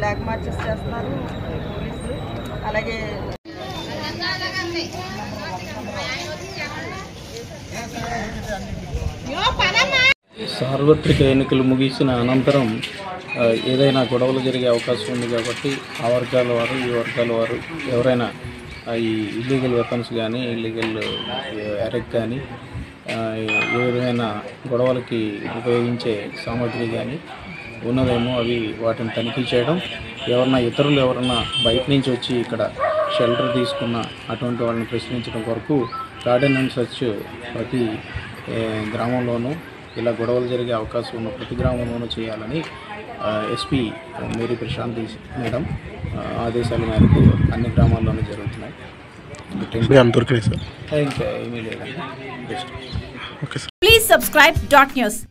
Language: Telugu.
బ్లాక్ మార్చెస్ చేస్తున్నారు పోలీసులు అలాగే సార్వత్రిక ఎన్నికలు ముగిసిన అనంతరం ఆ, ఏదైనా గొడవలు జరిగే అవకాశం ఉంది కాబట్టి ఆ వర్గాల వారు ఈ వర్గాల వారు ఎవరైనా ఆ, ఈ ఇల్లీగల్ వెపన్స్ కానీ ఇల్లీగల్ అరెక్ కానీ ఆ, ఏ విధమైన గొడవలకి ఉపయోగించే సామాగ్రి కానీ ఉన్నదేమో అవి వాటిని తనిఖీ చేయడం ఎవరన్నా ఇతరులు ఎవరన్నా బయట నుంచి వచ్చి ఇక్కడ షెల్టర్ తీసుకున్న అటువంటి వాళ్ళని ప్రశ్నించడం కొరకు గార్డెన్ అండ్ సర్చ్ ప్రతి ఏ, గ్రామంలోనూ ఇలా గొడవలు జరిగే అవకాశం ఉన్న ప్రతి గ్రామంలోనూ చేయాలని ఎస్పీ మేరీ ప్రశాంతి మేడం ఆ, ఆదేశాల మేరకు అన్ని గ్రామాల్లోనూ జరుగుతున్నాయి అంత దొరికినాయి సార్ ఇంకా ఏమీ లేదండి best okay sir Please subscribe dot news